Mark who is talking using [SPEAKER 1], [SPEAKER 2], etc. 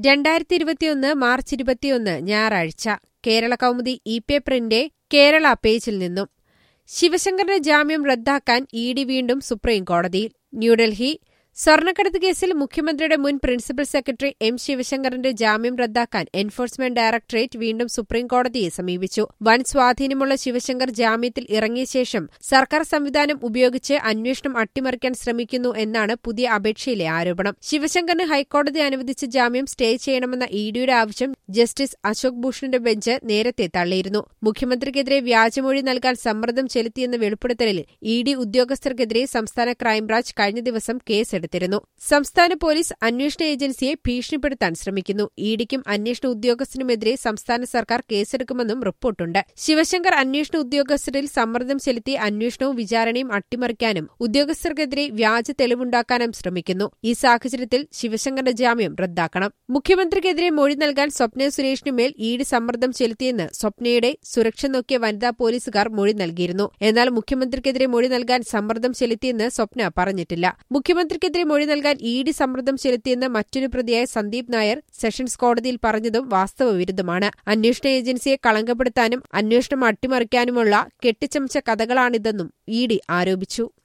[SPEAKER 1] രണ്ടായിരത്തി ഇരുപത്തിയൊന്ന് മാർച്ച് ഇരുപത്തിയൊന്ന് ഞായറാഴ്ച കേരള കൗമുദി ഇ പേപ്പറിന്റെ കേരള പേജിൽ നിന്നും ശിവശങ്കറിന്റെ ജാമ്യം റദ്ദാക്കാൻ ഇ ഡി വീണ്ടും സുപ്രീം കോടതിയിൽ ന്യൂഡൽഹി സ്വർണ്ണക്കടത്ത് കേസിൽ മുഖ്യമന്ത്രിയുടെ മുൻ പ്രിൻസിപ്പൽ സെക്രട്ടറി എം ശിവശങ്കറിന്റെ ജാമ്യം റദ്ദാക്കാൻ എൻഫോഴ്സ്മെന്റ് ഡയറക്ടറേറ്റ് വീണ്ടും സുപ്രീം കോടതിയെ സമീപിച്ചു വൻ സ്വാധീനമുള്ള ശിവശങ്കർ ജാമ്യത്തിൽ ഇറങ്ങിയ ശേഷം സർക്കാർ സംവിധാനം ഉപയോഗിച്ച് അന്വേഷണം അട്ടിമറിക്കാൻ ശ്രമിക്കുന്നു എന്നാണ് പുതിയ അപേക്ഷയിലെ ആരോപണം ശിവശങ്കറിന് ഹൈക്കോടതി അനുവദിച്ച ജാമ്യം സ്റ്റേ ചെയ്യണമെന്ന ഇ ഡിയുടെ ആവശ്യം ജസ്റ്റിസ് അശോക് ഭൂഷണിന്റെ ബെഞ്ച് നേരത്തെ തള്ളിയിരുന്നു മുഖ്യമന്ത്രിക്കെതിരെ വ്യാജമൊഴി നൽകാൻ സമ്മർദ്ദം ചെലുത്തിയെന്ന വെളിപ്പെടുത്തലിൽ ഇ ഡി ഉദ്യോഗസ്ഥർക്കെതിരെ സംസ്ഥാന ക്രൈംബ്രാഞ്ച് കഴിഞ്ഞ ദിവസം കേസെടുത്തു എടുത്തിരുന്നു സംസ്ഥാന പോലീസ് അന്വേഷണ ഏജൻസിയെ ഭീഷണിപ്പെടുത്താൻ ശ്രമിക്കുന്നു ഇഡിക്കും അന്വേഷണ ഉദ്യോഗസ്ഥനുമെതിരെ സംസ്ഥാന സർക്കാർ കേസെടുക്കുമെന്നും റിപ്പോർട്ടുണ്ട് ശിവശങ്കർ അന്വേഷണ ഉദ്യോഗസ്ഥരിൽ സമ്മർദ്ദം ചെലുത്തി അന്വേഷണവും വിചാരണയും അട്ടിമറിക്കാനും ഉദ്യോഗസ്ഥർക്കെതിരെ വ്യാജ തെളിവുണ്ടാക്കാനും ശ്രമിക്കുന്നു ഈ സാഹചര്യത്തിൽ ശിവശങ്കറിന്റെ ജാമ്യം റദ്ദാക്കണം മുഖ്യമന്ത്രിക്കെതിരെ മൊഴി നൽകാൻ സ്വപ്ന സുരേഷിനുമേൽ ഇഡി സമ്മർദ്ദം ചെലുത്തിയെന്ന് സ്വപ്നയുടെ സുരക്ഷ നോക്കിയ വനിതാ പോലീസുകാർ മൊഴി നൽകിയിരുന്നു എന്നാൽ മുഖ്യമന്ത്രിക്കെതിരെ മൊഴി നൽകാൻ സമ്മർദ്ദം ചെലുത്തിയെന്ന് സ്വപ്ന പറഞ്ഞിട്ടില്ല മുഖ്യമന്ത്രിക്ക് കേസിനെതിരെ മൊഴി നൽകാൻ ഇ ഡി സമ്മർദ്ദം ചെലുത്തിയെന്ന് മറ്റൊരു പ്രതിയായ സന്ദീപ് നായർ സെഷൻസ് കോടതിയിൽ പറഞ്ഞതും വാസ്തവവിരുദ്ധമാണ് അന്വേഷണ ഏജൻസിയെ കളങ്കപ്പെടുത്താനും അന്വേഷണം അട്ടിമറിക്കാനുമുള്ള കെട്ടിച്ചമച്ച കഥകളാണിതെന്നും ഇ ഡി ആരോപിച്ചു